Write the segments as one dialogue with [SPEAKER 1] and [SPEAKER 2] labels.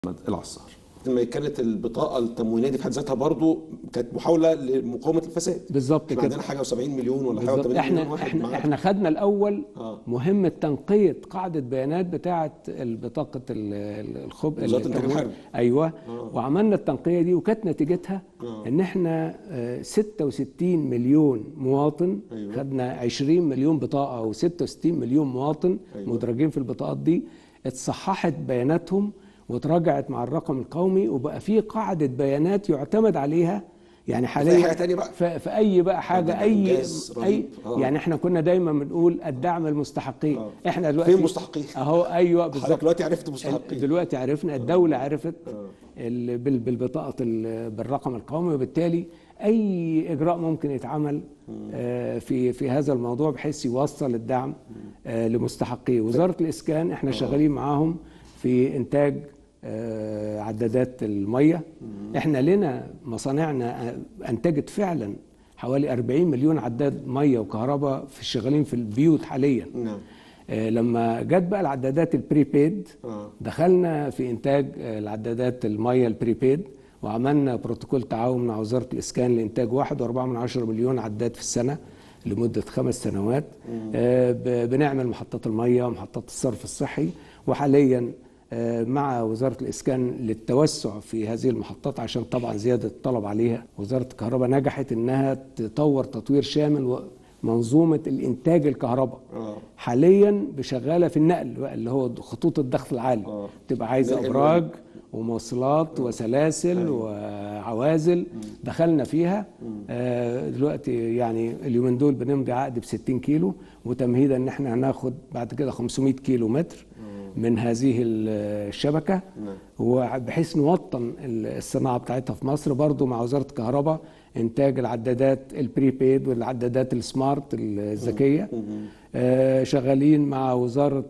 [SPEAKER 1] العصار لما كانت البطاقه التموينيه دي في حد ذاتها برضو كانت محاوله لمقاومه الفساد
[SPEAKER 2] بالظبط
[SPEAKER 1] احنا
[SPEAKER 2] كده
[SPEAKER 1] عندنا حاجه و70 مليون ولا حاجه و80
[SPEAKER 2] بالظبط
[SPEAKER 1] مليون
[SPEAKER 2] احنا
[SPEAKER 1] واحد
[SPEAKER 2] احنا
[SPEAKER 1] معاه.
[SPEAKER 2] احنا خدنا الاول
[SPEAKER 1] آه.
[SPEAKER 2] مهمه تنقيه قاعده بيانات بتاعه بطاقه ال- ال- الخب
[SPEAKER 1] وزارة الإنتاج
[SPEAKER 2] التموين.
[SPEAKER 1] الحربي.
[SPEAKER 2] ايوه
[SPEAKER 1] آه.
[SPEAKER 2] وعملنا التنقيه دي وكانت نتيجتها
[SPEAKER 1] آه.
[SPEAKER 2] ان احنا آه، 66 مليون مواطن
[SPEAKER 1] أيوة.
[SPEAKER 2] خدنا 20 مليون بطاقه او 66 مليون مواطن
[SPEAKER 1] أيوة.
[SPEAKER 2] مدرجين في البطاقات دي اتصححت بياناتهم وتراجعت مع الرقم القومي وبقى في قاعده بيانات يعتمد عليها يعني حاليا
[SPEAKER 1] حاجة تانية بقى.
[SPEAKER 2] ف- في اي بقى حاجه
[SPEAKER 1] ده
[SPEAKER 2] اي
[SPEAKER 1] إنجاز
[SPEAKER 2] اي
[SPEAKER 1] رهيب. آه.
[SPEAKER 2] يعني احنا كنا دايما بنقول الدعم المستحقين
[SPEAKER 1] آه.
[SPEAKER 2] احنا دلوقتي
[SPEAKER 1] فين مستحقين؟
[SPEAKER 2] اهو ايوه
[SPEAKER 1] حضرتك
[SPEAKER 2] بالظبط
[SPEAKER 1] دلوقتي عرفت مستحقين
[SPEAKER 2] دلوقتي عرفنا الدوله عرفت
[SPEAKER 1] آه.
[SPEAKER 2] ال- بال- بالبطاقه ال- بالرقم القومي وبالتالي اي اجراء ممكن يتعمل آه، في في هذا الموضوع بحيث يوصل الدعم آه، لمستحقيه وزاره الاسكان احنا شغالين معاهم في انتاج آه، عدادات الميه احنا لنا مصانعنا آه، انتجت فعلا حوالي 40 مليون عداد ميه وكهرباء في الشغالين في البيوت حاليا
[SPEAKER 1] نعم
[SPEAKER 2] آه، لما جت بقى العدادات البريبيد
[SPEAKER 1] آه.
[SPEAKER 2] دخلنا في انتاج آه، العدادات الميه البريبيد وعملنا بروتوكول تعاون مع وزاره الاسكان لانتاج 1.4 مليون عداد في السنه لمده خمس سنوات آه، ب- بنعمل محطات الميه ومحطات الصرف الصحي وحاليا آه، مع وزاره الاسكان للتوسع في هذه المحطات عشان طبعا زياده الطلب عليها وزاره الكهرباء نجحت انها تطور تطوير شامل ومنظومه الانتاج الكهرباء
[SPEAKER 1] اه
[SPEAKER 2] حاليا بشغاله في النقل بقى اللي هو خطوط الضغط العالي
[SPEAKER 1] آه.
[SPEAKER 2] تبقى عايزه
[SPEAKER 1] نقل
[SPEAKER 2] ابراج ومواصلات وسلاسل وعوازل دخلنا فيها آه، دلوقتي يعني اليومين دول بنمضي عقد ب 60 كيلو وتمهيدا ان احنا هناخد بعد كده 500 كيلو متر من هذه ال- الشبكه
[SPEAKER 1] نعم.
[SPEAKER 2] وبحيث نوطن الصناعه بتاعتها في مصر برضو مع وزاره الكهرباء انتاج العدادات البريبيد والعدادات السمارت الذكيه آه، شغالين مع وزاره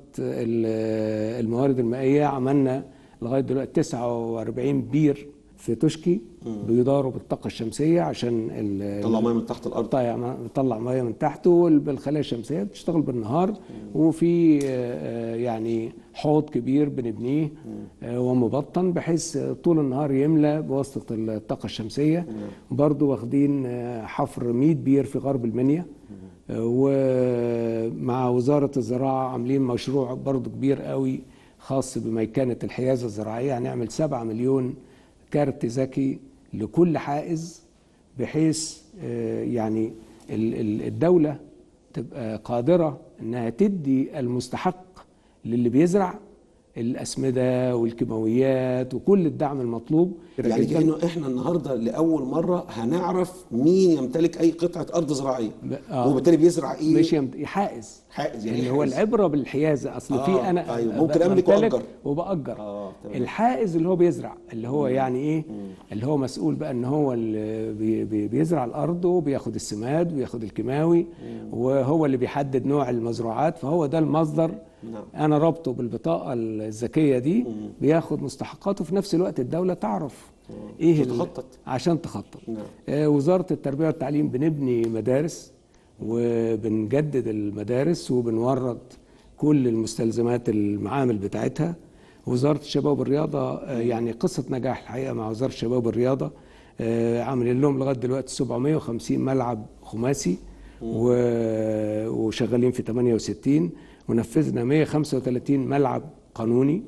[SPEAKER 2] ال- الموارد المائيه عملنا لغايه دلوقتي 49 بير في تشكي بيداروا بالطاقه الشمسيه عشان ال-
[SPEAKER 1] طلع ميه من تحت الارض
[SPEAKER 2] طيب بيطلع ميه من تحت والخلايا الشمسيه بتشتغل بالنهار وفي آه، يعني حوض كبير بنبنيه آه، ومبطن بحيث طول النهار يملى بواسطه الطاقه الشمسيه برضو واخدين آه، حفر 100 بير في غرب المنيا آه، ومع وزاره الزراعه عاملين مشروع برضو كبير قوي خاص بميكنه الحيازه الزراعيه هنعمل 7 مليون كارت ذكي لكل حائز بحيث آه، يعني ال- ال- الدولة تبقى قادرة انها تدي المستحق للي بيزرع الأسمدة والكيماويات وكل الدعم المطلوب
[SPEAKER 1] يعني كانه احنا النهارده لاول مره هنعرف مين يمتلك اي قطعه ارض زراعيه
[SPEAKER 2] ب- آه.
[SPEAKER 1] وبالتالي بيزرع ايه
[SPEAKER 2] مش يمت- حائز
[SPEAKER 1] حائز يعني
[SPEAKER 2] اللي
[SPEAKER 1] إيه
[SPEAKER 2] هو
[SPEAKER 1] حائز؟
[SPEAKER 2] العبرة بالحيازة أصل
[SPEAKER 1] آه،
[SPEAKER 2] في أنا
[SPEAKER 1] أيوة.
[SPEAKER 2] ب-
[SPEAKER 1] ممكن أملك
[SPEAKER 2] بمتلك
[SPEAKER 1] وأجر.
[SPEAKER 2] وبأجر
[SPEAKER 1] آه، تمام.
[SPEAKER 2] الحائز اللي هو بيزرع اللي هو يعني إيه اللي هو مسؤول بقى إن هو اللي بي- بي- بيزرع الأرض وبياخد السماد وبياخد الكيماوي وهو اللي بيحدد نوع المزروعات فهو ده المصدر
[SPEAKER 1] نعم.
[SPEAKER 2] انا رابطه بالبطاقه الذكيه دي بياخد مستحقاته في نفس الوقت الدوله تعرف ايه
[SPEAKER 1] عشان
[SPEAKER 2] ال-
[SPEAKER 1] تخطط.
[SPEAKER 2] عشان تخطط
[SPEAKER 1] نعم.
[SPEAKER 2] آه، وزاره التربيه والتعليم بنبني مدارس وبنجدد المدارس وبنورد كل المستلزمات المعامل بتاعتها وزاره الشباب والرياضه آه، يعني قصه نجاح الحقيقه مع وزاره الشباب والرياضه آه، عاملين لهم لغايه دلوقتي 750 ملعب خماسي و- وشغالين في 68 ونفذنا 135 ملعب قانوني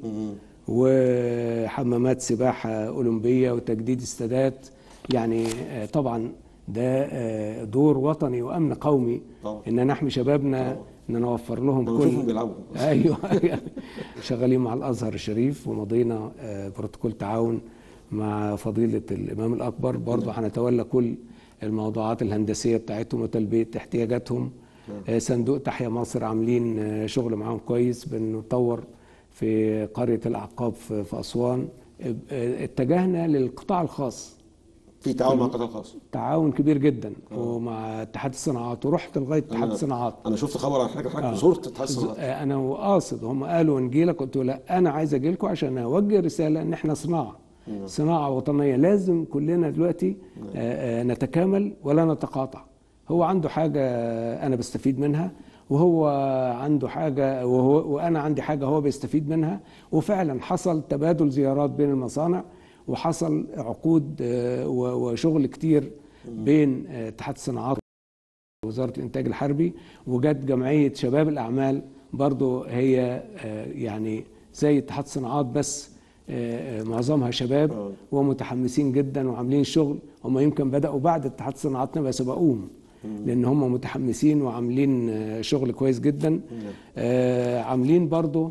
[SPEAKER 2] وحمامات سباحة أولمبية وتجديد استادات يعني آه، طبعا ده آه، دور وطني وأمن قومي
[SPEAKER 1] طبعا.
[SPEAKER 2] إن نحمي شبابنا إن نوفر لهم
[SPEAKER 1] لما
[SPEAKER 2] كل
[SPEAKER 1] نشوفهم بيلعبوا.
[SPEAKER 2] ايوه يعني شغالين مع الازهر الشريف ومضينا آه، بروتوكول تعاون مع فضيله الامام الاكبر برضه هنتولى كل الموضوعات الهندسيه بتاعتهم وتلبيه احتياجاتهم آه، صندوق تحيا مصر عاملين آه، شغل معاهم كويس بنطور في قريه الاعقاب في في اسوان آه، آه، اتجهنا للقطاع الخاص
[SPEAKER 1] في تعاون مع القطاع الخاص
[SPEAKER 2] تعاون كبير جدا ومع اتحاد الصناعات ورحت لغايه اتحاد
[SPEAKER 1] أنا-
[SPEAKER 2] الصناعات
[SPEAKER 1] انا شفت خبر عن حاجه حضرتك
[SPEAKER 2] آه.
[SPEAKER 1] زرت اتحاد الصناعات
[SPEAKER 2] آه، انا قاصد هم قالوا نجي لك قلت له لا انا عايز اجي لكم عشان اوجه رساله ان احنا صناعه صناعه وطنيه لازم كلنا دلوقتي آه، آه، نتكامل ولا نتقاطع هو عنده حاجه انا بستفيد منها وهو عنده حاجة وهو وأنا عندي حاجة هو بيستفيد منها وفعلا حصل تبادل زيارات بين المصانع وحصل عقود آه، و- وشغل كتير بين آه، اتحاد الصناعات وزارة الإنتاج الحربي وجت جمعية شباب الأعمال برضو هي آه، يعني زي اتحاد الصناعات بس آه، آه، معظمها شباب
[SPEAKER 1] آه.
[SPEAKER 2] ومتحمسين جدا وعاملين شغل هم يمكن بدأوا بعد اتحاد صناعاتنا بس بقوم لأن هم متحمسين وعاملين آه، شغل كويس جدا آه، عاملين برضو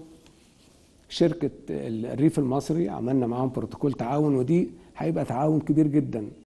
[SPEAKER 2] شركة الريف المصري عملنا معاهم بروتوكول تعاون ودي هيبقى تعاون كبير جدا